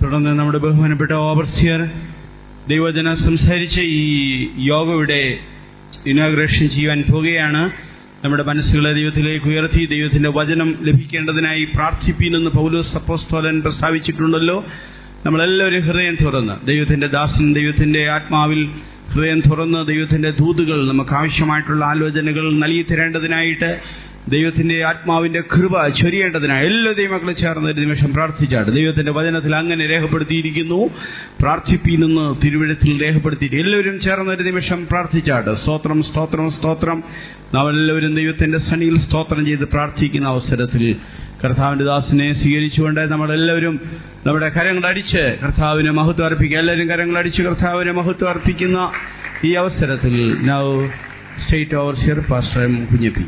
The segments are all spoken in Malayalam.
തുടർന്ന് നമ്മുടെ ബഹുമാനപ്പെട്ട ഓവർസിയർ ദൈവജന സംസാരിച്ച് ഈ യോഗയുടെ ഇനാഗ്രേഷൻ ചെയ്യാൻ പോകുകയാണ് നമ്മുടെ മനസ്സുകളെ ദൈവത്തിലേക്ക് ഉയർത്തി ദൈവത്തിന്റെ വചനം ലഭിക്കേണ്ടതിനായി പ്രാർത്ഥിപ്പീനെന്ന് പൗലോസ് അപ്പോസ്തോലൻ പ്രസ്താവിച്ചിട്ടുണ്ടല്ലോ നമ്മളെല്ലാവരും ഹൃദയം തുറന്ന് ദൈവത്തിന്റെ ദാസൻ ദൈവത്തിന്റെ ആത്മാവിൽ ഹൃദയം തുറന്ന് ദൈവത്തിന്റെ ദൂതുകൾ നമുക്ക് ആവശ്യമായിട്ടുള്ള ആലോചനകൾ നൽകി തരേണ്ടതിനായിട്ട് ദൈവത്തിന്റെ ആത്മാവിന്റെ കൃപ ചൊരിയേണ്ടതിനായി എല്ലാ ദൈവമക്കളും ചേർന്ന് ഒരു നിമിഷം പ്രാർത്ഥിച്ചാട്ട് ദൈവത്തിന്റെ വചനത്തിൽ അങ്ങനെ രേഖപ്പെടുത്തിയിരിക്കുന്നു പ്രാർത്ഥിപ്പീനെന്ന് തിരുവിഴത്തിൽ രേഖപ്പെടുത്തി എല്ലാവരും ചേർന്ന് ഒരു നിമിഷം പ്രാർത്ഥിച്ചാട്ട് സ്തോത്രം സ്തോത്രം സ്തോത്രം നാം എല്ലാവരും ദൈവത്തിന്റെ സന്നിയിൽ സ്തോത്രം ചെയ്ത് പ്രാർത്ഥിക്കുന്ന അവസരത്തിൽ കർത്താവിന്റെ ദാസിനെ സ്വീകരിച്ചുകൊണ്ട് നമ്മളെല്ലാവരും നമ്മുടെ കരങ്ങളടിച്ച് കർത്താവിനെ മഹത്വം അർപ്പിക്കുക എല്ലാവരും കരങ്ങളടിച്ച് കർത്താവിനെ മഹത്വം അർപ്പിക്കുന്ന ഈ അവസരത്തിൽ now state overseer pastor M Kunjappi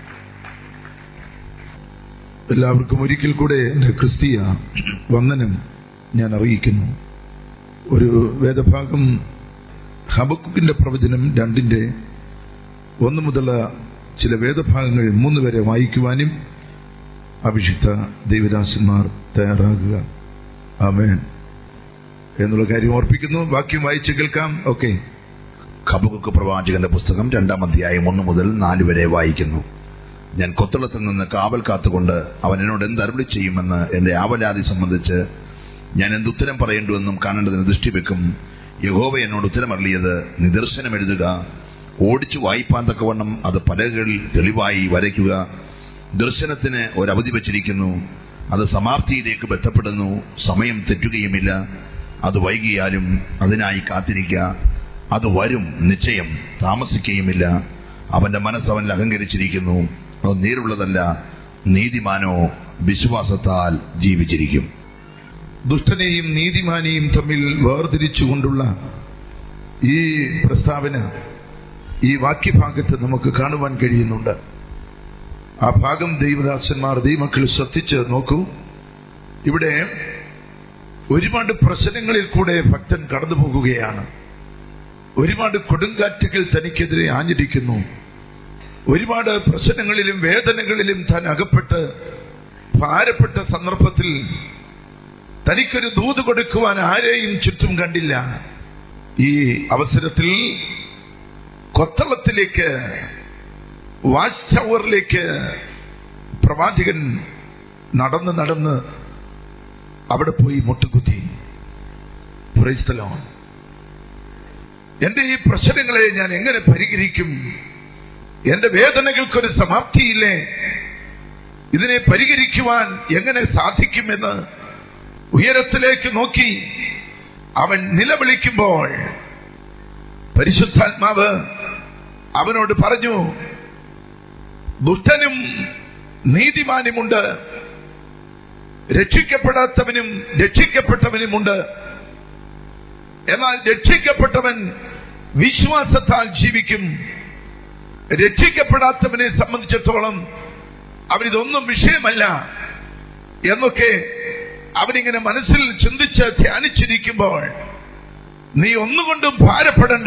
എല്ലാവർക്കും ഒരിക്കൽ കൂടെ എൻ്റെ ക്രിസ്തീയ വന്ദനം ഞാൻ അറിയിക്കുന്നു ഒരു വേദഭാഗം ഹബക്കുക്കിന്റെ പ്രവചനം രണ്ടിന്റെ ഒന്ന് മുതലുള്ള ചില വേദഭാഗങ്ങൾ മൂന്ന് വരെ വായിക്കുവാനും അഭിഷിക്ത ദൈവദാസന്മാർ തയ്യാറാകുക ആമേൻ എന്നുള്ള കാര്യം ഓർപ്പിക്കുന്നു വാക്യം വായിച്ച് കേൾക്കാം ഓക്കെ ഖബുക്ക് പ്രവാചകന്റെ പുസ്തകം രണ്ടാം അധ്യായം ഒന്ന് മുതൽ നാല് വരെ വായിക്കുന്നു ഞാൻ കൊത്തളത്തിൽ നിന്ന് കാവൽ കാത്തുകൊണ്ട് അവൻ എന്നോട് എന്ത് അരുളി ചെയ്യുമെന്ന് എന്റെ ആവലാതി സംബന്ധിച്ച് ഞാൻ എന്തുത്തരം പറയേണ്ടുവെന്നും കാണേണ്ടതിന് ദൃഷ്ടി വെക്കും യഹോവ എന്നോട് ഉത്തരമറിയത് നിദർശനം എഴുതുക ഓടിച്ചു വായിപ്പാൻ തക്കവണ്ണം അത് പലകളിൽ തെളിവായി വരയ്ക്കുക ദർശനത്തിന് ഒരവധി വച്ചിരിക്കുന്നു അത് സമാപ്തിയിലേക്ക് ബന്ധപ്പെടുന്നു സമയം തെറ്റുകയുമില്ല അത് വൈകിയാലും അതിനായി കാത്തിരിക്കുക അത് വരും നിശ്ചയം താമസിക്കുകയുമില്ല അവന്റെ മനസ്സ് അവനിൽ അഹങ്കരിച്ചിരിക്കുന്നു അത് നേരുള്ളതല്ല നീതിമാനോ വിശ്വാസത്താൽ ജീവിച്ചിരിക്കും ദുഷ്ടനെയും നീതിമാനെയും തമ്മിൽ വേർതിരിച്ചുകൊണ്ടുള്ള ഈ പ്രസ്താവന ഈ വാക്യഭാഗത്ത് നമുക്ക് കാണുവാൻ കഴിയുന്നുണ്ട് ആ ഭാഗം ദൈവദാസന്മാർ ദൈവമക്കൾ ശ്രദ്ധിച്ച് നോക്കൂ ഇവിടെ ഒരുപാട് പ്രശ്നങ്ങളിൽ കൂടെ ഭക്തൻ കടന്നു പോകുകയാണ് ഒരുപാട് കൊടുങ്കാറ്റുകൾ തനിക്കെതിരെ ആഞ്ഞിരിക്കുന്നു ഒരുപാട് പ്രശ്നങ്ങളിലും വേദനകളിലും താൻ അകപ്പെട്ട് ഭാരപ്പെട്ട സന്ദർഭത്തിൽ തനിക്കൊരു ദൂത് കൊടുക്കുവാൻ ആരെയും ചുറ്റും കണ്ടില്ല ഈ അവസരത്തിൽ കൊത്തളത്തിലേക്ക് വാച്ച് ടവറിലേക്ക് പ്രവാചകൻ നടന്ന് നടന്ന് അവിടെ പോയി മുട്ടുകുത്തി Praise the Lord. എന്റെ ഈ പ്രശ്നങ്ങളെ ഞാൻ എങ്ങനെ പരിഹരിക്കും എന്റെ വേദനകൾക്കൊരു സമാപ്തിയില്ലേ ഇതിനെ പരിഹരിക്കുവാൻ എങ്ങനെ സാധിക്കുമെന്ന് ഉയരത്തിലേക്ക് നോക്കി അവൻ നിലവിളിക്കുമ്പോൾ പരിശുദ്ധാത്മാവ് അവനോട് പറഞ്ഞു ദുഷ്ടനും നീതിമാനുമുണ്ട് രക്ഷിക്കപ്പെടാത്തവനും രക്ഷിക്കപ്പെട്ടവനുമുണ്ട് എന്നാൽ രക്ഷിക്കപ്പെട്ടവൻ വിശ്വാസത്താൽ ജീവിക്കും രക്ഷിക്കപ്പെടാത്തവനെ സംബന്ധിച്ചിടത്തോളം അവനിതൊന്നും വിഷയമല്ല എന്നൊക്കെ അവനിങ്ങനെ മനസ്സിൽ ചിന്തിച്ച് ധ്യാനിച്ചിരിക്കുമ്പോൾ നീ ഒന്നുകൊണ്ടും ഭാരപ്പെടണ്ട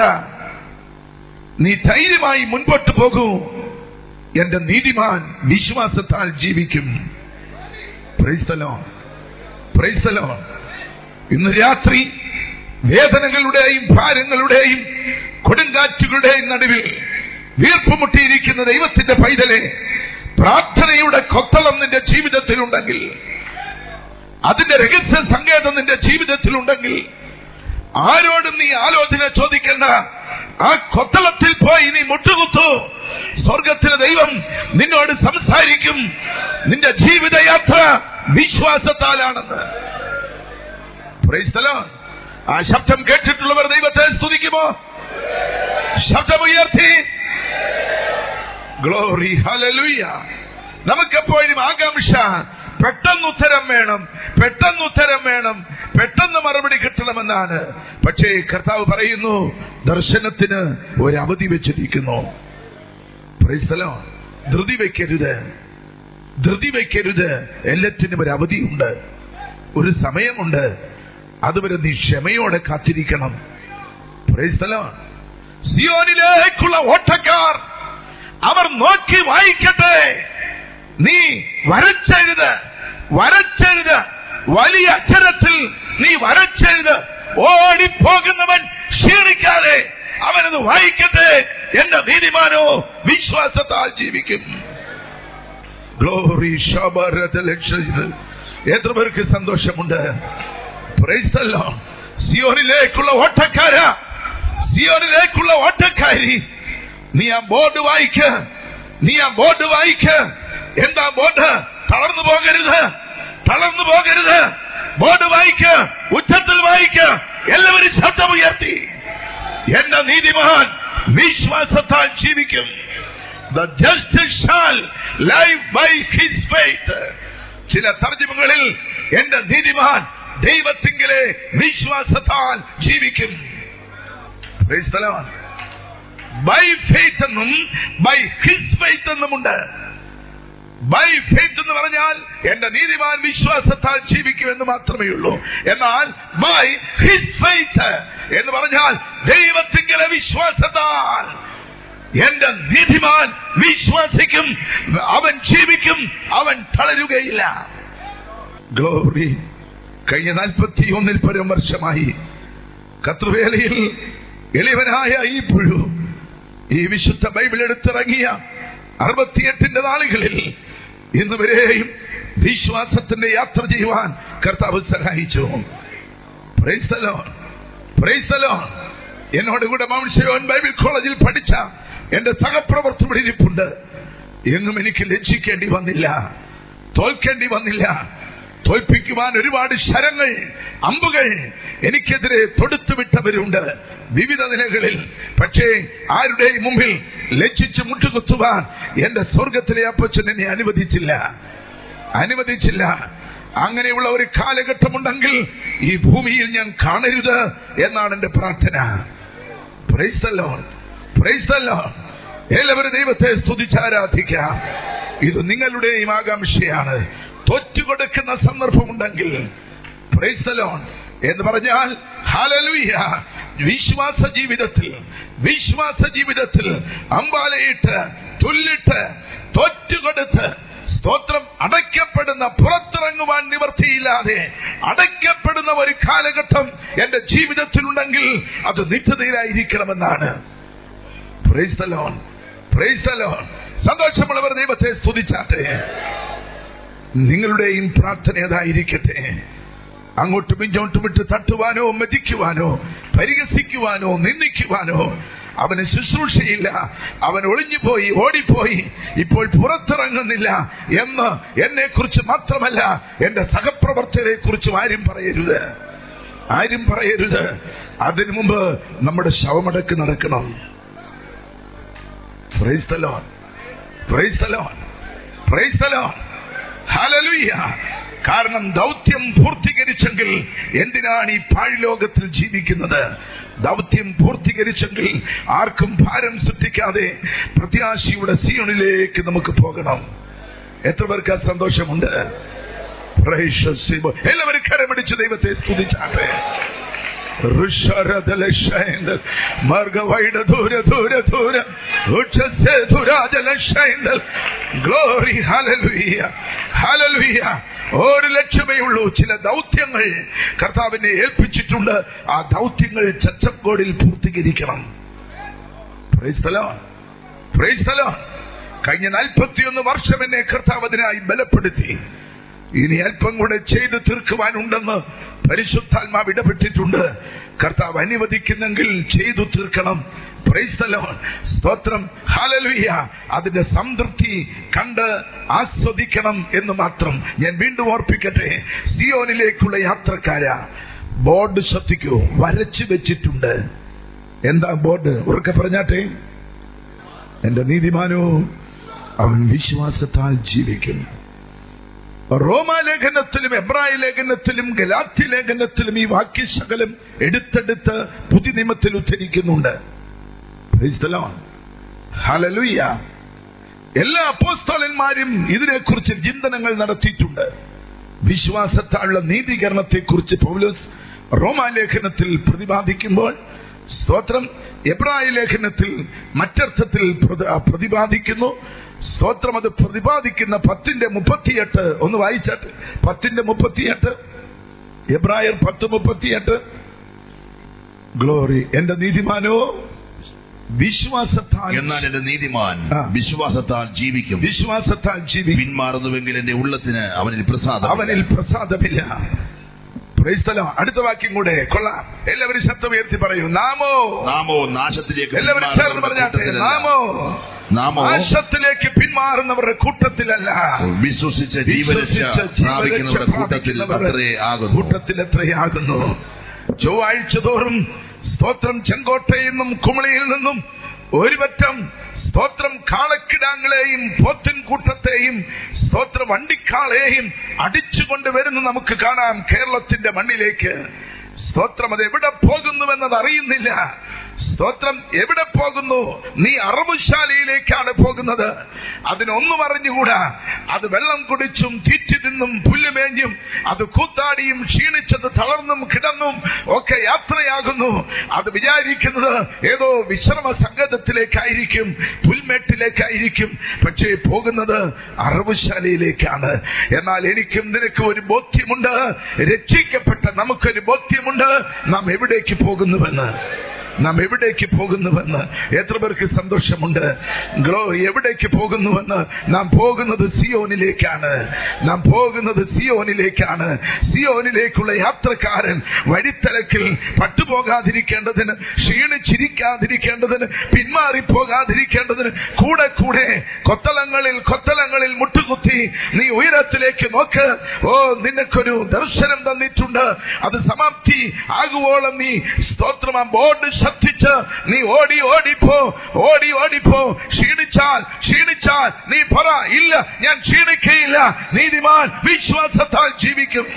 നീ ധൈര്യമായി മുൻപോട്ട് പോകൂ എന്റെ നീതിമാൻ വിശ്വാസത്താൽ ജീവിക്കും Praise the Lord. Praise the Lord. ഇന്ന് രാത്രി വേദനകളുടെയും ഭാരങ്ങളുടെയും കൊടുങ്കാറ്റുകളുടെയും നടുവിൽ വീർപ്പുമുട്ടിയിരിക്കുന്ന ദൈവത്തിന്റെ പൈതലെ പ്രാർത്ഥനയുടെ കൊത്തളം നിന്റെ ജീവിതത്തിലുണ്ടെങ്കിൽ അതിന്റെ രഹസ്യ സങ്കേതം നിന്റെ ജീവിതത്തിലുണ്ടെങ്കിൽ ആരോടും നീ ആലോചന ചോദിക്കേണ്ട ആ കൊത്തളത്തിൽ പോയി നീ മുട്ടുകുത്തു സ്വർഗത്തിലെ ദൈവം നിന്നോട് സംസാരിക്കും നിന്റെ ജീവിതയാത്ര വിശ്വാസത്താലാണെന്ന് Praise the Lord. ആ ശബ്ദം കേട്ടിട്ടുള്ളവർ ദൈവത്തെ സ്തുതിക്കുമോ ശബ്ദമുയർത്തി ഗ്ലോറി ഹലലുയ നമുക്കെപ്പോഴും ആകാംക്ഷ പെട്ടെന്ന് ഉത്തരം വേണം പെട്ടെന്ന് ഉത്തരം വേണം പെട്ടെന്ന് മറുപടി കിട്ടണമെന്നാണ് പക്ഷേ കർത്താവ് പറയുന്നു ദർശനത്തിന് ഒരു അവധി വെച്ചിരിക്കുന്നു Praise the Lord. ധൃതി വെക്കരുത് ധൃതി വെക്കരുത് എല്ലാറ്റിനും ഒരു അവധിയുണ്ട് ഒരു സമയമുണ്ട് അതുവരെ നീ ക്ഷമയോടെ കാത്തിരിക്കണം Praise the Lord. സിയോനിലേക്കുള്ള ഓട്ടക്കാർ അവർ നോക്കി വായിക്കട്ടെ നീ വരച്ചെഴുത് വരച്ചെഴുത് വലിയ അക്ഷരത്തിൽ നീ വരച്ചെഴുത് ഓടിപ്പോകുന്നവൻ ക്ഷീണിക്കാതെ അവനത് വായിക്കട്ടെ എന്റെ നീതിമാനോ വിശ്വാസത്താൽ ജീവിക്കും ഗ്ലോറി എത്ര പേർക്ക് സന്തോഷമുണ്ട് Praise the Lord. സിയോനിലേക്കുള്ള ഓട്ടക്കാര സിയോനിലേക്കുള്ള ഓട്ടക്കാരി നീ ആ ബോർഡ് വായിക്ക നീ ആ ബോർഡ് വായിക്ക എന്താ ബോർഡ് തളർന്നു പോകരുത് തളർന്നു പോകരുത് ബോർഡ് വായിക്ക ഉച്ചത്തിൽ വായിക്ക എല്ലാവരും ശബ്ദമുയർത്തി എന്റെ നീതിമാൻ വിശ്വാസത്താൽ ജീവിക്കും The justice shall live by his faith. ചില തർജ്ജിമങ്ങളിൽ എന്റെ നീതിമാൻ ദൈവത്തിങ്കിലെ വിശ്വാസത്താൽ ജീവിക്കും Praise the Lord. By faith എന്നും ബൈ ഹിസ് ഫെയ്ത്ത് എന്നുമുണ്ട് ബൈ ഫെയ്ത്ത് എന്ന് പറഞ്ഞാൽ എന്റെ നീതിമാൻ വിശ്വാസത്താൽ ജീവിക്കും എന്ന് മാത്രമേ ഉള്ളൂ എന്നാൽ ബൈ ഹിസ് ഫെയ്ത്ത് എന്ന് പറഞ്ഞാൽ ദൈവത്തിങ്കിലെ വിശ്വാസത്താൽ എന്റെ നീതിമാൻ വിശ്വസിക്കും അവൻ ജീവിക്കും അവൻ തളരുകയില്ല ഗ്ലോറി കഴിഞ്ഞ നാൽപ്പത്തി ഒന്നിൽ പരം വർഷമായി കത്രുവേലയിൽ എളിവനായ ഈ പുഴു ഈ വിശുദ്ധ ബൈബിൾ എടുത്തിറങ്ങിയ അറുപത്തിയെട്ടിന്റെ നാളുകളിൽ ഇന്ന് വരെയും വിശ്വാസത്തിന്റെ യാത്ര ചെയ്യുവാൻ കർത്താവ് സഹായിച്ചു Praise the Lord. Praise the Lord. എന്നോട് കൂടെ മൗൺഷയോൻ ബൈബിൾ കോളേജിൽ പഠിച്ച എന്റെ സഹപ്രവർത്തകർ ഇരിപ്പുണ്ട് എങ്ങും എനിക്ക് ലജ്ജിക്കേണ്ടി വന്നില്ല തോൽക്കേണ്ടി വന്നില്ല തോൽപ്പിക്കുവാൻ ഒരുപാട് ശരങ്ങൾ അമ്പുകൾ എനിക്കെതിരെ തൊടുത്തുവിട്ടവരുണ്ട് വിവിധ നിലകളിൽ പക്ഷേ ആരുടെയും മുമ്പിൽ ലജ്ജിച്ച് മുട്ടുകുത്തുവാൻ എന്റെ സ്വർഗത്തിലെ അപ്പച്ചൻ എന്നെ അനുവദിച്ചില്ല അനുവദിച്ചില്ല അങ്ങനെയുള്ള ഒരു കാലഘട്ടമുണ്ടെങ്കിൽ ഈ ഭൂമിയിൽ ഞാൻ കാണരുത് എന്നാണ് എന്റെ പ്രാർത്ഥന Praise the Lord. Praise the Lord. എല്ലാവരും ദൈവത്തെ സ്തുതിച്ച് ആരാധിക്കാം ഇത് നിങ്ങളുടെയും ആകാംക്ഷയാണ് തൊറ്റുകൊടുക്കുന്ന സന്ദർഭമുണ്ടെങ്കിൽ Praise the Lord. എന്ന് പറഞ്ഞാൽ ഹല്ലേലൂയ വിശ്വാസ ജീവിതത്തിൽ വിശ്വാസ ജീവിതത്തിൽ അമ്പാലയിട്ട് തുല്ലിട്ട് തൊറ്റുകൊടുത്ത് സ്തോത്രം അടയ്ക്കപ്പെടുന്ന പുറത്തിറങ്ങുവാൻ നിവർത്തിയില്ലാതെ അടയ്ക്കപ്പെടുന്ന ഒരു കാലഘട്ടം എന്റെ ജീവിതത്തിലുണ്ടെങ്കിൽ അത് നിത്യതയിലായിരിക്കണമെന്നാണ് Praise the Lord. Praise the Lord. സന്തോഷമുള്ളവർ ദൈവത്തെ സ്തുതിച്ചാട്ടെ നിങ്ങളുടെയും പ്രാർത്ഥന അതായിരിക്കട്ടെ അങ്ങോട്ടും ഇങ്ങോട്ടും ഇട്ട് തട്ടുവാനോ മതിക്കുവാനോ പരിഹസിക്കുവാനോ നിന്ദിക്കുവാനോ അവന് ശുശ്രൂഷയില്ല അവൻ ഒളിഞ്ഞുപോയി ഓടിപ്പോയി ഇപ്പോൾ പുറത്തിറങ്ങുന്നില്ല എന്ന് എന്നെ കുറിച്ച് മാത്രമല്ല എന്റെ സഹപ്രവർത്തകരെ കുറിച്ചും ആരും പറയരുത് ആരും പറയരുത് അതിനു മുമ്പ് നമ്മുടെ ശവമടക്ക് നടക്കണം Praise the Lord. Praise the Lord. Praise the Lord. Hallelujah. കാരണം ദൗത്യം പൂർത്തീകരിച്ചെങ്കിൽ എന്തിനാണ് ഈ പാഴ്ലോകത്തിൽ ജീവിക്കുന്നത് ദൗത്യം പൂർത്തീകരിച്ചെങ്കിൽ ആർക്കും ഭാരം സൃഷ്ടിക്കാതെ പ്രത്യാശയുടെ സീണിലേക്ക് നമുക്ക് പോകണം എത്ര പേർക്ക് ആ സന്തോഷമുണ്ട് Precious Sibo. എല്ലാവരും കരമടിച്ച് ദൈവത്തെ സ്തുതിച്ചാട്ടെ ഋഷരദലശൈന്ദൽ മാർഗവൈഡ ദൂര ദൂര ദൂര ഉച്ചസേ ദുരാജലശൈന്ദൽ ഗ്ലോറി ഹല്ലേലൂയ ഹല്ലേലൂയ ഒരു ലക്ഷ്യമേ ഉള്ളൂ ചില ദൗത്യങ്ങൾ കർത്താവിനെ ഏൽപ്പിച്ചിട്ടുണ്ട് ആ ദൗത്യങ്ങൾ ചച്ചക്കോടിൽ പൂർത്തീകരിക്കണം Praise the Lord. Praise the Lord. കഴിഞ്ഞ നാൽപ്പത്തിയൊന്ന് വർഷം എന്നെ കർത്താവ് അതിനായി ബലപ്പെടുത്തി ഇനി അല്പം കൂടെ ചെയ്തു തീർക്കുവാനുണ്ടെന്ന് പരിശുദ്ധാത്മാവ് ഇടപെട്ടിട്ടുണ്ട് കർത്താവ് അനുവദിക്കുന്നെങ്കിൽ ചെയ്തു തീർക്കണം Praise the Lord. സ്തോത്രം ഹാലലുയ്യ അതിന്റെ സംതൃപ്തി കണ്ട് ആസ്വദിക്കണം എന്ന് മാത്രം ഞാൻ വീണ്ടും ഓർപ്പിക്കട്ടെ സിയോനിലേക്കുള്ള യാത്രക്കാര ബോർഡ് ശ്രദ്ധിക്കൂ വരച്ചു വെച്ചിട്ടുണ്ട് എന്താ ബോർഡ് ഉറക്കെ പറഞ്ഞാട്ടെ എന്റെ നീതിമാനോ അവൻ വിശ്വാസത്താൽ ജീവിക്കും റോമാലേഖനത്തിലും എബ്രായ ലേഖനത്തിലും ഗലാത്തി ലേഖനത്തിലും ഈ വാക്യശകലം എടുത്തെടുത്ത് പുതിയ നിയമത്തിൽ ഉദ്ധരിക്കുന്നുണ്ട് Praise the Lord. Hallelujah. എല്ലാ അപ്പോസ്തോലന്മാരും ഇതിനെക്കുറിച്ച് ചിന്തനങ്ങൾ നടത്തിയിട്ടുണ്ട് വിശ്വാസത്താലുള്ള നീതീകരണത്തെ കുറിച്ച് പൗലോസ് റോമാലേഖനത്തിൽ പ്രതിപാദിക്കുമ്പോൾ സ്തോത്രം എബ്രായ ലേഖനത്തിൽ മറ്റർത്ഥത്തിൽ പ്രതി- പ്രതിപാദിക്കുന്നു സ്തോത്രം അത് പ്രതിപാദിക്കുന്ന പത്തിന്റെ മുപ്പത്തിയെട്ട് ഒന്ന് വായിച്ചാട്ട് പത്തിന്റെ മുപ്പത്തിയെട്ട് എബ്രായർ പത്ത് മുപ്പത്തിയെട്ട് ഗ്ലോറി എന്റെ നീതിമാനോ വിശ്വാസത്താൽ എന്നാൽ എന്റെ നീതിമാൻ ആ. വിശ്വാസത്താൽ ജീവിക്കും വിശ്വാസത്താൽ ജീവിക്കും പിന്മാറുന്നുവെങ്കിൽ എന്റെ ഉള്ളത്തിന് അവനിൽ പ്രസാദം അവനിൽ പ്രസാദമില്ല Praise the Lord. അടുത്ത വാക്യം കൂടെ കൊള്ളാം എല്ലാവരും ശബ്ദം ഉയർത്തി പറയൂ നാമോ നാമോ നാശത്തിലേക്ക് എല്ലാവരും ചേർന്ന് പിന്മാറുന്നവരുടെ പറഞ്ഞാട്ടെ കൂട്ടത്തിലല്ല. നാമോ നാമോ നാശത്തിലേക്ക് പിന്മാറുന്നവരുടെ കൂട്ടത്തിലല്ല വിശ്വസിച്ച് ജീവരക്ഷ വിശ്വസിച്ച് പ്രാപിക്കുന്നവരുടെ ജീവരക്ഷ കൂട്ടത്തിൽ പ്രാപിക്കുന്നവരുടെ അത്രേ ആകുന്നു കൂട്ടത്തിൽ എത്രയാകുന്നു ചൊവ്വാഴ്ച തോറും സ്തോത്രം ചെങ്കോട്ടയിൽ നിന്നും കുമളിയിൽ നിന്നും ഒരുപറ്റം സ്തോത്രം കാളക്കിടാങ്ങളെയും പോത്തിൻ കൂട്ടത്തെയും സ്തോത്രം വണ്ടിക്കാളെയും അടിച്ചുകൊണ്ട് വരുന്ന നമുക്ക് കാണാം കേരളത്തിന്റെ മണ്ണിലേക്ക് സ്തോത്രം അത് എവിടെ പോകുന്നുവെന്നത് അറിയുന്നില്ല സ്തോത്രം എവിടെ പോകുന്നു നീ അറബുശാലയിലേക്കാണ് പോകുന്നത് അതിനൊന്നും അറിഞ്ഞുകൂടാ അത് വെള്ളം കുടിച്ചും തീറ്റി തിന്നും പുല്ലുമേഞ്ഞും അത് കൂത്താടിയും ക്ഷീണിച്ചത് തളർന്നും കിടന്നും ഒക്കെ യാത്രയാകുന്നു അത് വിചാരിക്കുന്നത് ഏതോ വിശ്രമ സംഗതത്തിലേക്കായിരിക്കും പുൽമേട്ടിലേക്കായിരിക്കും പക്ഷേ പോകുന്നത് അറബുശാലയിലേക്കാണ് എന്നാൽ എനിക്കും നിനക്കും ഒരു ബോധ്യമുണ്ട് രക്ഷിക്കപ്പെട്ട നമുക്കൊരു ബോധ്യമുണ്ട് നാം എവിടേക്ക് പോകുന്നുവെന്ന് നാം എവിടേക്ക് പോകുന്നുവെന്ന് എത്ര പേർക്ക് സന്തോഷമുണ്ട് ഗ്ലോ എവിടേക്ക് പോകുന്നുവെന്ന് നാം പോകുന്നത് സിയോനിലേക്കാണ് നാം പോകുന്നത് സിയോനിലേക്കാണ് സിയോനിലേക്കുള്ള യാത്രക്കാരൻ വഴിത്തലക്കിൽ പട്ടുപോകാതിരിക്കേണ്ടതിന് ക്ഷീണിച്ചിരിക്കാതിരിക്കേണ്ടതിന് പിന്മാറിപ്പോകാതിരിക്കേണ്ടതിന് കൂടെ കൂടെ കൊത്തളങ്ങളിൽ കൊത്തളങ്ങളിൽ മുട്ടുകുത്തി നീ ഉയരത്തിലേക്ക് നോക്ക് ഓ നിനക്കൊരു ദർശനം തന്നിട്ടുണ്ട് അത് സമാപ്തി ആകുവോളം നീ സ്തോത്രം ആ ബോർഡ് ശ്രദ്ധിച്ച് നീ ഓടി ഓടിപ്പോ ഓടി ഓടിപ്പോ ക്ഷീണിച്ചാൽ ക്ഷീണിച്ചാൽ നീ പറ ഇല്ല ഞാൻ ക്ഷീണിക്കയില്ല നീതിമാൻ വിശ്വാസത്താൽ ജീവിക്കും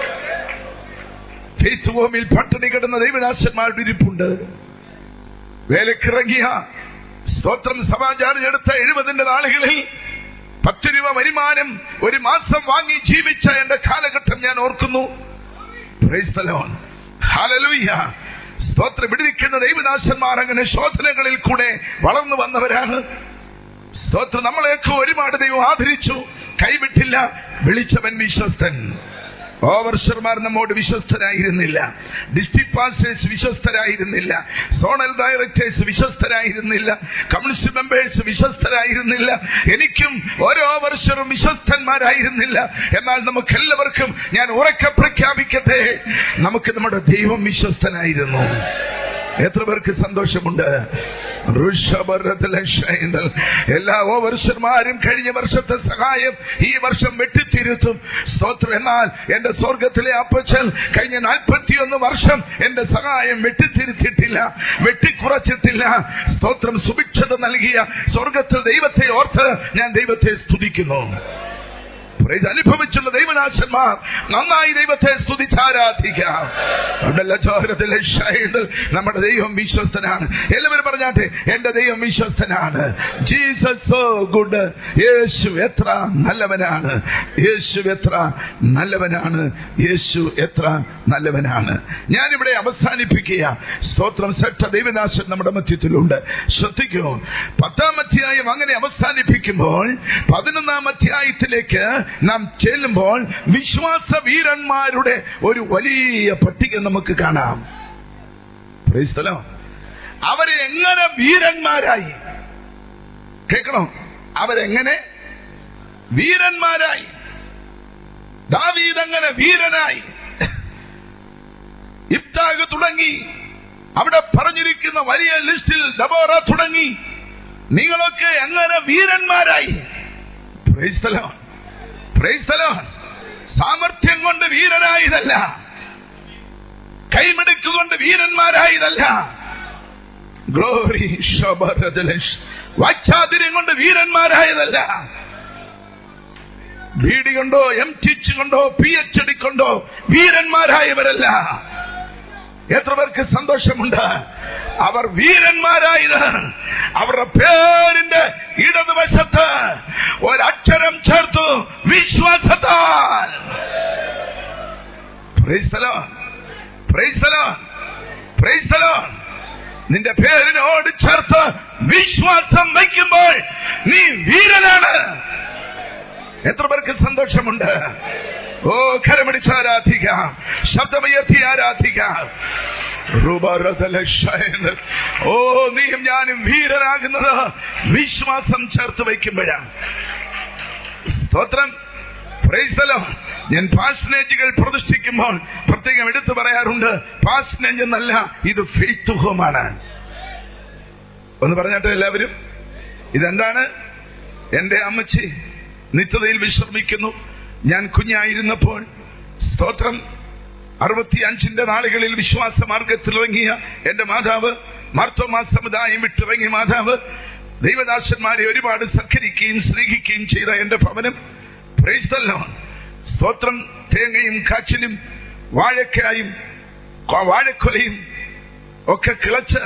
ഫെയ്ത്ത് ഹോമിൽ പട്ടിണി കിടന്ന ദൈവദാസന്മാരുടെ ഇരിപ്പുണ്ട് വേലക്കിറങ്ങിയ സ്തോത്രം സമാചാരം എടുത്ത എഴുപതിന്റെ നാളുകളിൽ പത്ത് രൂപ വരുമാനം ഒരു മാസം വാങ്ങി ജീവിച്ച എന്റെ കാലഘട്ടം ഞാൻ ഓർക്കുന്നു Praise the Lord. Hallelujah. സ്തോത്രം വിടിരിക്കുന്ന ദൈവദാസന്മാർ അങ്ങനെ ശോധനകളിൽ കൂടെ വളർന്നു വന്നവരാണ് സ്തോത്രം നമ്മളെയൊക്കെ ഒരുപാട് ദൈവം ആദരിച്ചു കൈവിട്ടില്ല വിളിച്ചവൻ വിശ്വസ്തൻ ഓവർഷർമാർ നമ്മോട് വിശ്വസ്തരായിരുന്നില്ല ഡിസ്ട്രിക്ട് പാസ്റ്റേഴ്സ് വിശ്വസ്തരായിരുന്നില്ല സോണൽ ഡയറക്ടേഴ്സ് വിശ്വസ്തരായിരുന്നില്ല കമ്മ്യൂണിസ്റ്റ് മെമ്പേഴ്സ് വിശ്വസ്തരായിരുന്നില്ല എനിക്കും ഓരോ ഓവർഷറും വിശ്വസ്തന്മാരായിരുന്നില്ല എന്നാൽ നമുക്ക് എല്ലാവർക്കും ഞാൻ ഉറക്കെ പ്രഖ്യാപിക്കട്ടെ നമുക്ക് നമ്മുടെ ദൈവം വിശ്വസ്തനായിരുന്നു എത്ര പേർക്ക് സന്തോഷമുണ്ട് ഋഷഭരത്തിലെ ഷൈനൽ. എല്ലാ ഓവർഷന്മാരും കഴിഞ്ഞ വർഷത്തെ സഹായം ഈ വർഷം വെട്ടിത്തിരുത്തും സ്തോത്രം എന്നാൽ എന്റെ സ്വർഗത്തിലെ അപ്പച്ചൻ കഴിഞ്ഞ നാൽപ്പത്തിയൊന്ന് വർഷം എന്റെ സഹായം വെട്ടിത്തിരുത്തിയിട്ടില്ല വെട്ടിക്കുറച്ചിട്ടില്ല സ്തോത്രം സുഭിക്ഷത നൽകിയ സ്വർഗത്തിൽ ദൈവത്തെ ഓർത്ത് ഞാൻ ദൈവത്തെ സ്തുതിക്കുന്നു Praise. അനുഭവിച്ചുള്ള ദൈവനാശന്മാർ നന്നായി ദൈവത്തെ സ്തുതിച്ചാരാധിക്കാം ഉണ്ടല്ലോ ചോരത്തിലെ ഷൈഡിൽ നമ്മുടെ ദൈവം വിശ്വസ്തനാണ് എല്ലാവരും പറഞ്ഞാട്ടെ എന്റെ ദൈവം വിശ്വസ്തനാണ് ജീസസ് സോ ഗുഡ് യേശു എത്ര നല്ലവനാണ് യേശു എത്ര നല്ലവനാണ് യേശു എത്ര നല്ലവനാണ് ഞാനിവിടെ അവസാനിപ്പിക്കുക സ്തോത്രം സെട്ട ദൈവനാശൻ നമ്മുടെ മധ്യത്തിലുണ്ട് ശ്രദ്ധിക്കൂ പത്താം അധ്യായം അങ്ങനെ അവസാനിപ്പിക്കുമ്പോൾ പതിനൊന്നാം അധ്യായത്തിലേക്ക് നാം ചെല്ലുമ്പോൾ വിശ്വാസ വീരന്മാരുടെ ഒരു വലിയ പട്ടിക നമുക്ക് കാണാം Praise the Lord. അവരെ എങ്ങനെ വീരന്മാരായി കേൾക്കണോ അവരെങ്ങനെ വീരന്മാരായി ദാവീദ് അങ്ങനെ വീരനായി ഇബ്താഗ് തുടങ്ങി അവിടെ പറഞ്ഞിരിക്കുന്ന വലിയ ലിസ്റ്റിൽ ഡബോറ തുടങ്ങി നിങ്ങളൊക്കെ എങ്ങനെ വീരന്മാരായി Praise the Lord. Praise the Lord. സാമർഥ്യം കൊണ്ട് വീരനായതല്ല കൈമെടുക്കുകൊണ്ട് വീരന്മാരായതല്ല ഗ്ലോറി വാച്ചാതിര്യം കൊണ്ട് വീരന്മാരായതല്ല ബീഡി കൊണ്ടോ എം ടിച്ച് കൊണ്ടോ പി എച്ച് ഡി കൊണ്ടോ വീരന്മാരായവരല്ല എത്ര പേർക്ക് സന്തോഷമുണ്ട് അവർ വീരന്മാരായത് അവരുടെ പേരിന്റെ ഇടതുവശത്ത് ഒരക്ഷരം ചേർത്തു വിശ്വാസത്താൽ Praise the Lord. Praise the Lord. Praise the Lord. നിന്റെ പേരിനോട് ചേർത്ത് വിശ്വാസം വയ്ക്കുമ്പോൾ നീ വീരനാണ് എത്ര പേർക്ക് സന്തോഷമുണ്ട് ഓ കരമടിച്ച് ആരാധിക്കാം ശബ്ദമുയർത്തി ആരാധിക്കാം റുബറതലക്ഷയന്. ഓ നീയും ഞാനും വീരനാകുന്നത് വിശ്വാസം ചേർത്ത് വയ്ക്കുമ്പോഴാണ് സ്തോത്രം പ്രൈസലോ ഞാൻ പാഷനേജുകൾ പ്രതിഷ്ഠിക്കുമ്പോൾ പ്രത്യേകം എടുത്തു പറയാറുണ്ട് പാഷനേജ് എന്നല്ല ഇത് ഫെയ്ത്ത് ഹോമാണ് ഒന്ന് പറഞ്ഞാട്ടെ എല്ലാവരും ഇതെന്താണ് എന്റെ അമ്മച്ചി നിത്യതയിൽ വിശ്രമിക്കുന്നു ഞാൻ കുഞ്ഞായിരുന്നപ്പോൾ സ്തോത്രം അറുപത്തിയഞ്ചിന്റെ നാളുകളിൽ വിശ്വാസ മാർഗത്തിലിറങ്ങിയ എന്റെ മാതാവ് മാർത്തോമാ സമുദായം വിട്ടിറങ്ങിയ മാതാവ് ദൈവദാസന്മാരെ ഒരുപാട് സൽക്കരിക്കുകയും സ്നേഹിക്കുകയും ചെയ്ത എന്റെ ഭവനം പ്രൈസ്തല്ലോ സ്തോത്രം തേങ്ങയും കാച്ചിലും വാഴക്കായും കൊ- വാഴക്കൊലയും ഒക്കെ കിളച്ച്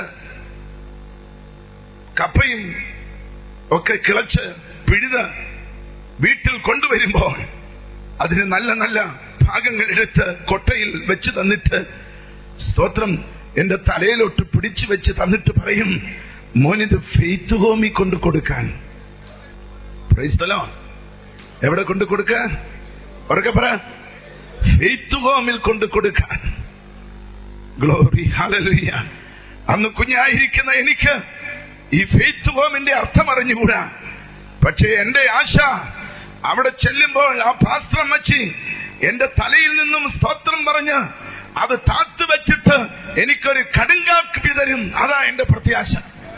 കപ്പയും ഒക്കെ കിളച്ച് പിഴുത് വീട്ടിൽ കൊണ്ടുവരുമ്പോൾ അതിന് നല്ല നല്ല ഭാഗങ്ങൾ എടുത്ത് കൊട്ടയിൽ വെച്ച് തന്നിട്ട് സ്തോത്രം എന്റെ തലയിലോട്ട് പിടിച്ചു വെച്ച് തന്നിട്ട് പറയും മോനിത് ഫെയ്ത്ത് ഹോമി കൊണ്ട് കൊടുക്കാൻ പ്രൈസ്തലോ എവിടെ കൊണ്ട് കൊടുക്കാൻ ഉറക്കെ പറ ഫെയ്ത്ത് ഹോമിൽ കൊണ്ട് കൊടുക്കാൻ ഗ്ലോറി ഹല്ലേലൂയ അന്ന് കുഞ്ഞായിരിക്കുന്ന എനിക്ക് ഈ ഫെയ്ത്ത് ഹോമിന്റെ അർത്ഥം അറിഞ്ഞുകൂടാ പക്ഷേ എന്റെ ആശ അവിടെ ചെല്ലുമ്പോൾ ആ പാസ്ത്രം വച്ച് എന്റെ തലയിൽ നിന്നും സ്തോത്രം പറഞ്ഞ് അത് താത്തു വെച്ചിട്ട് എനിക്കൊരു കടുങ്കാപ്പി തരും അതാ എന്റെ പ്രത്യാശ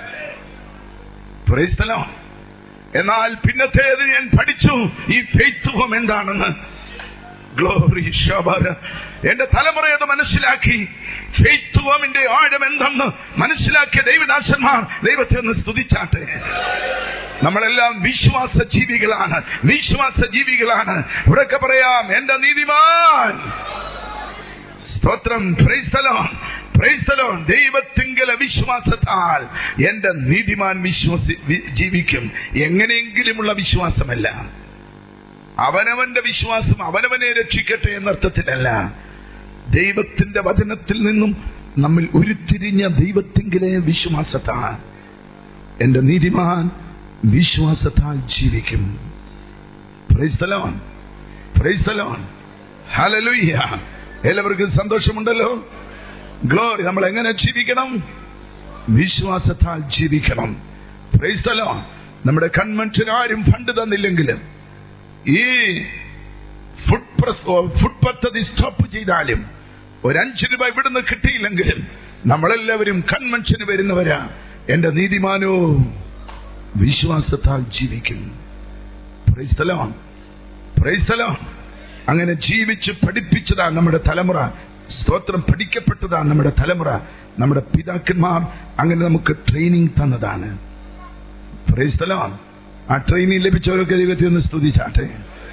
Praise the Lord. എന്നാൽ പിന്നത്തേത് ഞാൻ പഠിച്ചു ഈ ഫെയ്ത്ത് ഹോം എന്താണെന്ന് ഗ്ലോറി ശോഭര എന്റെ തലമുറ അത് മനസ്സിലാക്കി ഫെയ്ത്ത് ഹോമിന്റെ ആഴം എന്തെന്ന് മനസ്സിലാക്കിയ ദൈവദാസന്മാർ ദൈവത്തെ ഒന്ന് സ്തുതിച്ചാട്ടെ നമ്മളെല്ലാം വിശ്വാസ ജീവികളാണ് വിശ്വാസ ജീവികളാണ് ഇവിടൊക്കെ പറയാം എന്റെ നീതിമാൻ സ്തോത്രം പ്രൈസ്തലോ പ്രൈസ്തലോ ദൈവത്തിങ്കല വിശ്വാസത്താൽ എന്റെ നീതിമാൻ വിശ്വസി വി- ജീവിക്കും എങ്ങനെയെങ്കിലുമുള്ള വിശ്വാസമല്ല അവനവന്റെ വിശ്വാസം അവനവനെ രക്ഷിക്കട്ടെ എന്നർത്ഥത്തിലല്ല ദൈവത്തിന്റെ വചനത്തിൽ നിന്നും നമ്മിൽ ഉരുത്തിരിഞ്ഞ ദൈവത്തിങ്കിലെ വിശ്വാസത്താൽ എന്റെ നീതിമാൻ വിശ്വാസത്താൽ ജീവിക്കും praise the Lord. Praise the Lord. Hallelujah. എല്ലാവർക്കും സന്തോഷമുണ്ടല്ലോ ഗ്ലോറി നമ്മൾ എങ്ങനെ ജീവിക്കണം വിശ്വാസത്താൽ ജീവിക്കണം പ്രൈസ് the Lord. നമ്മുടെ കൺവെൻഷൻ ആരും ഫണ്ട് തന്നില്ലെങ്കിലും ഈ ഫുഡ് പ്രസ് ഫുഡ് പദ്ധതി സ്റ്റോപ്പ് ചെയ്താലും ഒരു അഞ്ച് രൂപ ഇവിടുന്ന് കിട്ടിയില്ലെങ്കിലും നമ്മളെല്ലാവരും കൺവെൻഷന് വരുന്നവരാ എന്റെ നീതിമാനോ വിശ്വാസത്താൽ ജീവിക്കും Praise the Lord. Praise the Lord. അങ്ങനെ ജീവിച്ച് പഠിപ്പിച്ചതാ നമ്മുടെ തലമുറ സ്തോത്രം പഠിക്കപ്പെട്ടതാ നമ്മുടെ തലമുറ നമ്മുടെ പിതാക്കന്മാർ അങ്ങനെ നമുക്ക് ട്രെയിനിങ് തന്നതാണ് Praise the Lord. ആ ട്രെയിനിങ് ലഭിച്ചവരൊക്കെ ദൈവത്തെ ഒന്ന് സ്തുതിച്ചാട്ടെ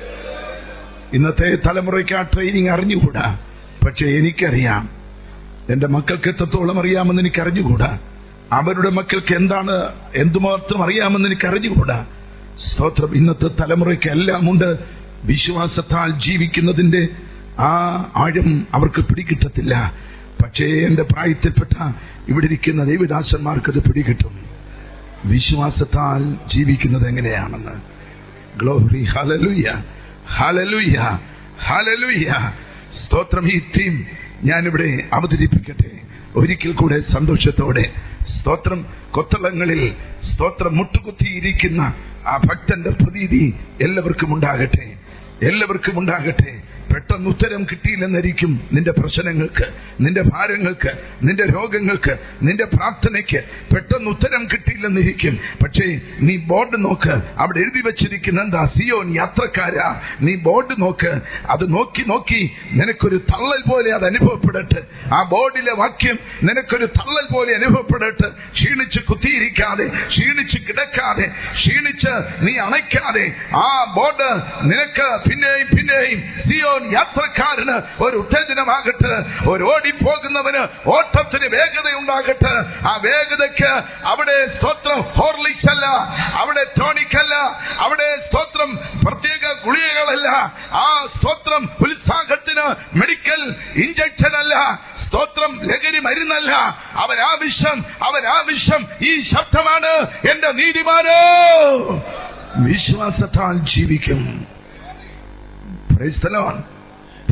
ഇന്നത്തെ തലമുറയ്ക്ക് ആ ട്രെയിനിങ് അറിഞ്ഞുകൂടാ പക്ഷെ എനിക്കറിയാം എന്റെ മക്കൾക്ക് എത്രത്തോളം അറിയാമെന്ന് എനിക്ക് അറിഞ്ഞുകൂടാ അവരുടെ മക്കൾക്ക് എന്താണ് എന്തുമാത്രം അറിയാമെന്ന് എനിക്ക് അറിഞ്ഞുകൂടാ സ്തോത്രം ഇന്നത്തെ തലമുറയ്ക്ക് എല്ലാം ഉണ്ട് വിശ്വാസത്താൽ ജീവിക്കുന്നതിന്റെ ആ ആഴം അവർക്ക് പിടികിട്ടത്തില്ല പക്ഷേ എന്റെ പ്രായത്തിൽപ്പെട്ട ഇവിടെ ഇരിക്കുന്ന ദൈവദാസന്മാർക്ക് അത് പിടികിട്ടും വിശ്വാസത്താൽ ജീവിക്കുന്നത് എങ്ങനെയാണെന്ന് ഗ്ലോറി ഹലലുയ ഹലലുയ ഹലലുയ സ്തോത്രം ഈ ടീം ഞാനിവിടെ അവതരിപ്പിക്കട്ടെ ഒരിക്കൽ കൂടെ സന്തോഷത്തോടെ സ്തോത്രം കൊത്തളങ്ങളിൽ സ്തോത്രം മുട്ടുകുത്തിയിരിക്കുന്ന ആ ഭക്തന്റെ പ്രതീതി എല്ലാവർക്കും ഉണ്ടാകട്ടെ എല്ലാവർക്കും ഉണ്ടാകട്ടെ പെട്ടെന്ന് ഉത്തരം കിട്ടിയില്ലെന്നായിരിക്കും നിന്റെ പ്രശ്നങ്ങൾക്ക് നിന്റെ ഭാരങ്ങൾക്ക് നിന്റെ രോഗങ്ങൾക്ക് നിന്റെ പ്രാർത്ഥനയ്ക്ക് പെട്ടെന്ന് ഉത്തരം കിട്ടിയില്ലെന്നിരിക്കും പക്ഷേ നീ ബോർഡ് നോക്ക് അവിടെ എഴുതി വെച്ചിരിക്കുന്ന എന്താ സിയോൻ യാത്രക്കാരാ നീ ബോർഡ് നോക്ക് അത് നോക്കി നോക്കി നിനക്കൊരു തള്ളൽ പോലെ അത് അനുഭവപ്പെടട്ടെ ആ ബോർഡിലെ വാക്യം നിനക്കൊരു തള്ളൽ പോലെ അനുഭവപ്പെടട്ടെ ക്ഷീണിച്ച് കുത്തിയിരിക്കാതെ ക്ഷീണിച്ച് കിടക്കാതെ ക്ഷീണിച്ച് നീ അണയ്ക്കാതെ ആ ബോർഡ് നിനക്ക് പിന്നെയും പിന്നെയും സിയോൻ യാത്രക്കാരന് ഒരു ഉത്തേജനമാകട്ടെ ഒരു ഓടിപ്പോകുന്നവന് ഓട്ടത്തിന് വേഗത ഉണ്ടാകട്ടെ ആ വേഗതയ്ക്ക് അവിടെ സ്തോത്രം ഹോർലിക്സ് അല്ല അവിടെ ടോണിക് അല്ല അവിടെ സ്തോത്രം പ്രത്യേക ഗുളികകളല്ല ആ സ്തോത്രം ഉത്സാഹത്തിന് മെഡിക്കൽ ഇഞ്ചക്ഷൻ അല്ല സ്തോത്രം ലഹരി മരുന്നല്ല അവൻ ആവശ്യം അവൻ ആവശ്യം ഈ ശബ്ദമാണ് എന്റെ നീതിമാനോ വിശ്വാസത്താൽ ജീവിക്കും Praise the Lord.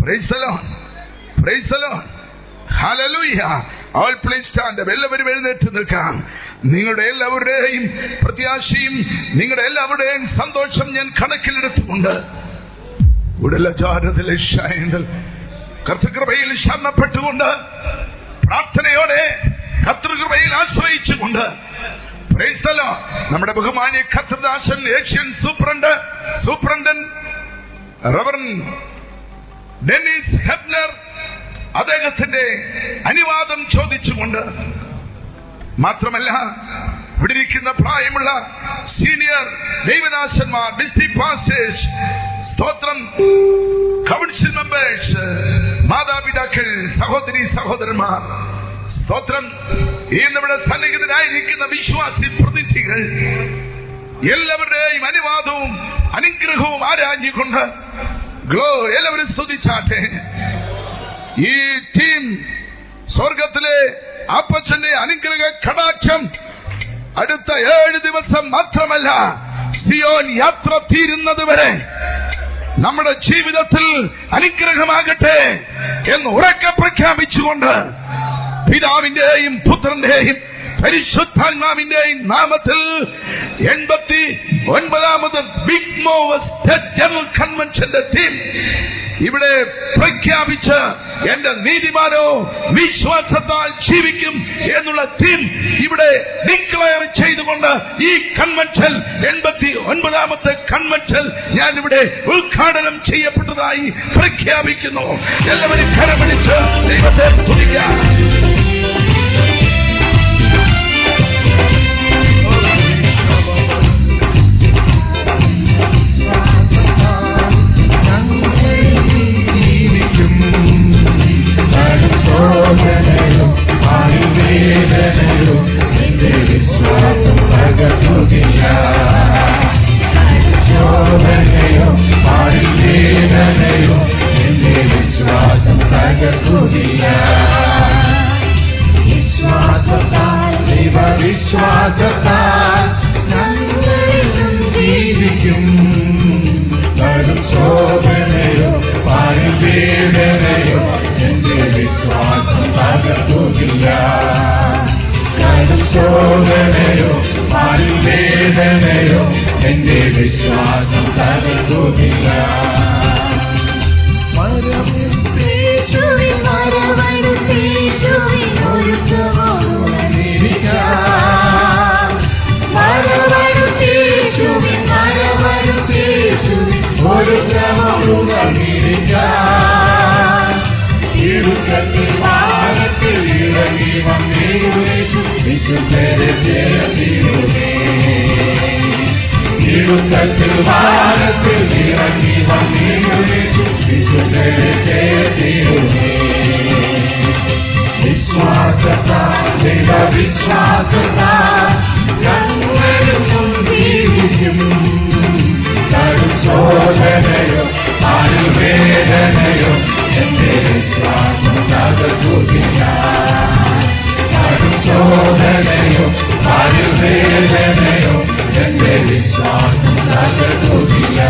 Praise the Lord. Praise the Lord. Hallelujah. All please stand up. എല്ലാവരും എഴുന്നേറ്റ് നിൽക്കാം നിങ്ങളുടെ എല്ലാവരുടെയും പ്രത്യാശയും നിങ്ങളുടെ എല്ലാവരുടെയും സന്തോഷം ഞാൻ കണക്കിലെടുത്തുകൊണ്ട് ഉടലചാരത്തിലെ ശയങ്ങൾ കർത്തൃകൃപയിൽ ശരണപ്പെട്ടുകൊണ്ട് പ്രാർത്ഥനയോടെ കർത്തൃകൃപയിൽ ആശ്രയിച്ചുകൊണ്ട് Praise the Lord. നമ്മുടെ ബഹുമാന്യ ഖത്തർദാസൻ Asian superintendent superintendent reverend Dennis Hebner അദ്ദേഹത്തിന്റെ അനുവാദം ചോദിച്ചുകൊണ്ട് മാത്രമല്ല ഇവിടെ ഇരിക്കുന്ന പ്രായമുള്ള സീനിയർ ദൈവദാസന്മാർ ഡിസ്ട്രിക്ട് പാസ്റ്റേഴ്സ് സ്തോത്രം കൗൺസിൽ മെമ്പേഴ്സ് മാതാപിതാക്കൾ സഹോദരി സഹോദരന്മാർ സ്തോത്രം ഈ നമ്മുടെ സന്നിഹിതരായിരിക്കുന്ന വിശ്വാസി പ്രതിനിധികൾ എല്ലാവരുടെയും അനുവാദവും അനുഗ്രഹവും ആരാഞ്ഞുകൊണ്ട് ഗ്ലോ എല്ലാവരും സ്തുതിച്ചാട്ടെ ഈ ടീം സ്വർഗത്തിലെ അപ്പച്ചന്റെ അനുഗ്രഹ കടാക്ഷം അടുത്ത ഏഴ് ദിവസം മാത്രമല്ല സിയോൻ യാത്ര തീരുന്നത് വരെ നമ്മുടെ ജീവിതത്തിൽ അനുഗ്രഹമാകട്ടെ എന്ന് ഉറക്കെ പ്രഖ്യാപിച്ചുകൊണ്ട് പിതാവിന്റെയും പുത്രന്റെയും പരിശുദ്ധാത്മാവിന്റെയും നാമത്തിൽ എൺപത്തി ഒൻപതാമത് ബിഗ് മോവസ് ജനറൽ കൺവെൻഷന്റെ ടീം ഇവിടെ പ്രഖ്യാപിച്ച് എന്റെ നീതിമാനോ വിശ്വാസത്താൽ ജീവിക്കും എന്നുള്ള തീം ഇവിടെ ഡിക്ലെയർ ചെയ്തുകൊണ്ട് ഈ കൺവെൻഷൻ എൺപത്തി ഒൻപതാമത്തെ കൺവെൻഷൻ ഞാൻ ഇവിടെ ഉദ്ഘാടനം ചെയ്യപ്പെട്ടതായി പ്രഖ്യാപിക്കുന്നു എല്ലാവരും കരമടിച്ച് ദൈവത്തെ സ്തുതിക്കാം ശോധനയും ആയുർവേദനയും എന്റെ വിശ്വാസം പകർത്തുകയില്ല ശോധനയും ആയുർവേദനയും എന്റെ വിശ്വാസം പകർത്തുകയില്ല വിശ്വാസത്താൽ ദൈവവിശ്വാസത്താൽ ഞങ്ങളിലും ജീവിക്കും കടും ശോധനയോ ആയുർവേദനയോ എന്റെ വിശ്വാസം പകർത്തുകില്ല കടും ശോധനയോ ആയുർവേദനയോ എന്റെ വിശ്വാസം പകർത്തുകില്ല യേശുവിൻ വരവരുത്തേശുവിൻ ഒരുക്കമോടുണർന്നിരിക്കാം. വരവരുത്തേശുവിൻ വരവരുത്തേശുവിൻ ഒരുക്കമുണർന്നിരിക്കാൻ ഇടുക്കത്തിൽ വാനത്തിൽ ഇറങ്ങി വന്നേശു വിശുദ്ധരെ ചേർത്തിരുന്നേ ഇടുക്കത്തിൽ വാനത്തിൽ ഇറങ്ങി വന്നേശു വിശുദ്ധരെ ചേർത്തിരുന്നേ വിശ്വാസത്താ ദൈവവിശ്വാസത്താ ഞങ്ങളും ജീവിക്കും കടും ശോധനയോ ആയുർവേദനയോ എന്റെ വിശ്വാസം തകർക്കുകയില്ല കടും ശോധനയോ ആയുർവേദനയോ എന്റെ വിശ്വാസം തകർക്കുകയില്ല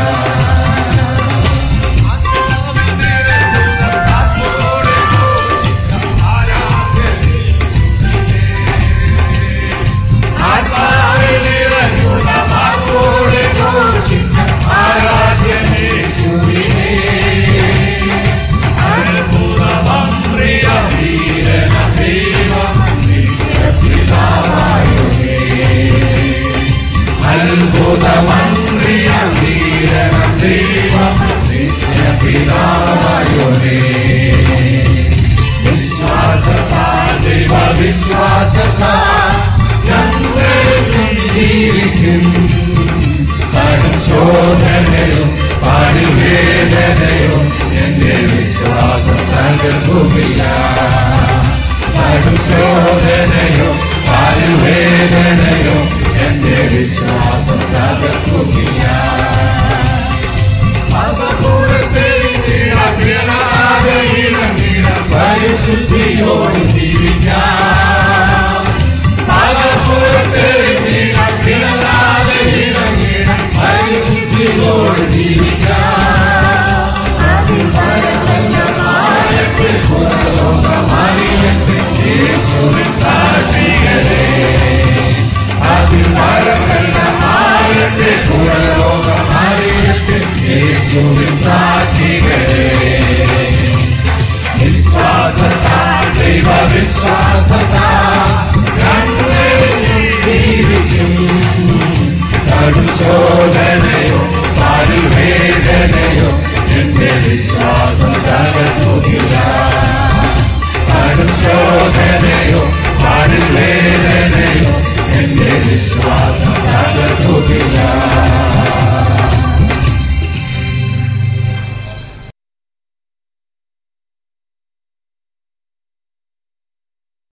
അത്ഭുതമന്ത്രിയ വീരന ദൈവം നിത്യപിതാവായോനേ വിശ്വാസത്താ ദൈവ വിശ്വാസത്താ ഞങ്ങളും ജീവിക്കും കടും ശോധനയും പാടുവേദനയും എന്റെ വിശ്വാസം തകർക്കുകയില്ല കടും ശോധനയും പാടുവേദനയും എന്റെ വിശ്വാസം തകർക്കുകയില്ല പരിശുദ്ധിയോട് ജീവിക്കാം പരിശുദ്ധിയോട് ജീവിക്കാം അതിൽ വരവല്ല യേശുവിൻ സാക്ഷികളെ വിശ്വാസത്താൽ ദൈവവിശ്വാസത്താൽ ഞങ്ങൾ ജീവിക്കും കടുശോധന